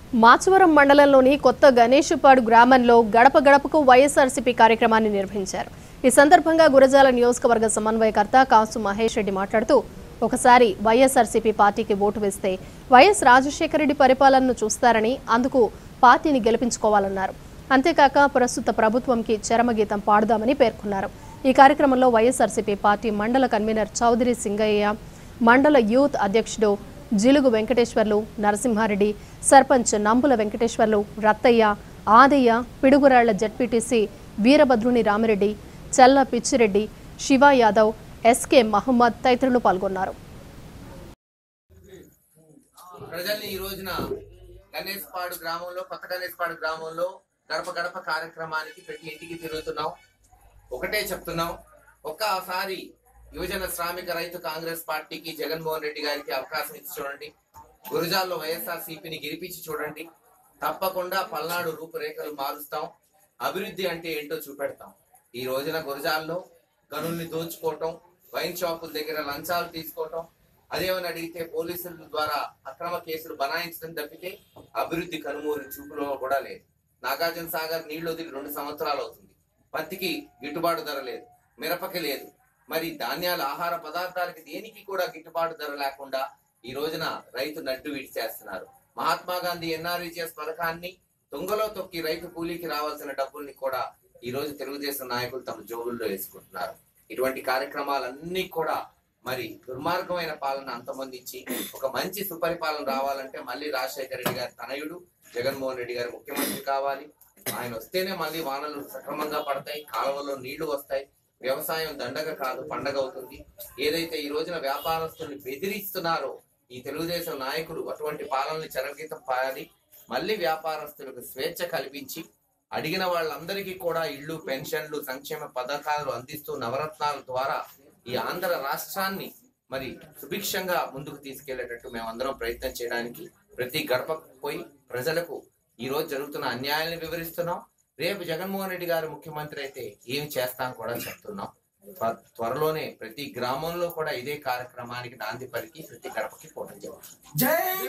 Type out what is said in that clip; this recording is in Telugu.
మాచవరం మండలంలోని కొత్త గణేశపాడు గ్రామంలో గడప గడపకు వైఎస్ఆర్సీపీ కార్యక్రమాన్ని నిర్వహించారు ఈ సందర్భంగా గురజాల నియోజకవర్గ సమన్వయకర్త కాసు మహేష్ రెడ్డి మాట్లాడుతూ ఒకసారి వైఎస్ఆర్సీపీ పార్టీకి ఓటు వేస్తే వైఎస్ రాజశేఖర రెడ్డి పరిపాలనను చూస్తారని అందుకు పార్టీని గెలిపించుకోవాలన్నారు అంతేకాక ప్రస్తుత ప్రభుత్వంకి చరమగీతం పాడుదామని పేర్కొన్నారు ఈ కార్యక్రమంలో వైఎస్ఆర్సీపీ పార్టీ మండల కన్వీనర్ చౌదరి సింగయ్య మండల యూత్ అధ్యక్షుడు జిలుగు వెంకటేశ్వర్లు నరసింహారెడ్డి సర్పంచ్ నంబుల వెంకటేశ్వర్లు రత్తయ్య ఆదయ్య పిడుగురాళ్ల జడ్పీటీసీ వీరభద్రుని రామిరెడ్డి చల్ల పిచ్చిరెడ్డి శివ యాదవ్ ఎస్కే మహమ్మద్ తదితరులు పాల్గొన్నారు ప్రజల్ని ఈ రోజున గణేష్పాడు గ్రామంలో కొత్త గణేష్పాడు గ్రామంలో గడప గడప కార్యక్రమానికి ప్రతి ఇంటికి తిరుగుతున్నాం ఒకటే చెప్తున్నాం ఒక్కసారి యువజన శ్రామిక రైతు కాంగ్రెస్ పార్టీకి జగన్మోహన్ రెడ్డి గారికి అవకాశం ఇచ్చి చూడండి గురజాల్లో వైఎస్ఆర్ సిపిని గెలిపించి చూడండి తప్పకుండా పల్నాడు రూపురేఖలు మారుస్తాం అభివృద్ధి అంటే ఏంటో చూపెడతాం ఈ రోజున గురజాల్లో గనుల్ని దోచుకోవటం వైన్ షాపుల దగ్గర లంచాలు తీసుకోవటం అదేమని అడిగితే పోలీసుల ద్వారా అక్రమ కేసులు బనాయించడం తప్పితే అభివృద్ధి కనుమూరి చూపులో కూడా లేదు నాగార్జున సాగర్ నీళ్లు వదిలి రెండు సంవత్సరాలు అవుతుంది పత్తికి గిట్టుబాటు ధర లేదు మిరపకి లేదు మరి ధాన్యాల ఆహార పదార్థాలకి దేనికి కూడా గిట్టుబాటు ధర లేకుండా ఈ రోజున రైతు నడ్డు విడిచేస్తున్నారు మహాత్మా గాంధీ ఎన్ఆర్ఈజిఎస్ పథకాన్ని తుంగలో తొక్కి రైతు కూలీకి రావాల్సిన డబ్బుల్ని కూడా ఈ రోజు తెలుగుదేశం నాయకులు తమ జోబుల్లో వేసుకుంటున్నారు ఇటువంటి కార్యక్రమాలన్నీ కూడా మరి దుర్మార్గమైన పాలన అంతమొందించి ఒక మంచి సుపరిపాలన రావాలంటే మళ్ళీ రాజశేఖర రెడ్డి గారి తనయుడు జగన్మోహన్ రెడ్డి గారు ముఖ్యమంత్రి కావాలి ఆయన వస్తేనే మళ్ళీ వానలు సక్రమంగా పడతాయి కాలువలో నీళ్లు వస్తాయి వ్యవసాయం దండగ కాదు పండగ అవుతుంది ఏదైతే ఈ రోజున వ్యాపారస్తుల్ని బెదిరిస్తున్నారో ఈ తెలుగుదేశం నాయకులు అటువంటి పాలనని చరగీతం పాయాలి మళ్ళీ వ్యాపారస్తులకు స్వేచ్ఛ కల్పించి అడిగిన వాళ్ళందరికీ కూడా ఇళ్ళు పెన్షన్లు సంక్షేమ పథకాలు అందిస్తూ నవరత్నాల ద్వారా ఈ ఆంధ్ర రాష్ట్రాన్ని మరి సుభిక్షంగా ముందుకు తీసుకెళ్లేటట్టు మేమందరం ప్రయత్నం చేయడానికి ప్రతి గడపకు పోయి ప్రజలకు ఈ రోజు జరుగుతున్న అన్యాయాన్ని వివరిస్తున్నాం రేపు జగన్మోహన్ రెడ్డి గారు ముఖ్యమంత్రి అయితే ఏం చేస్తాం కూడా చెప్తున్నాం త్వ- త్వరలోనే ప్రతి గ్రామంలో కూడా ఇదే కార్యక్రమానికి నాంది పలికి ప్రతి గడపకి పోవడం జరుగుతుంది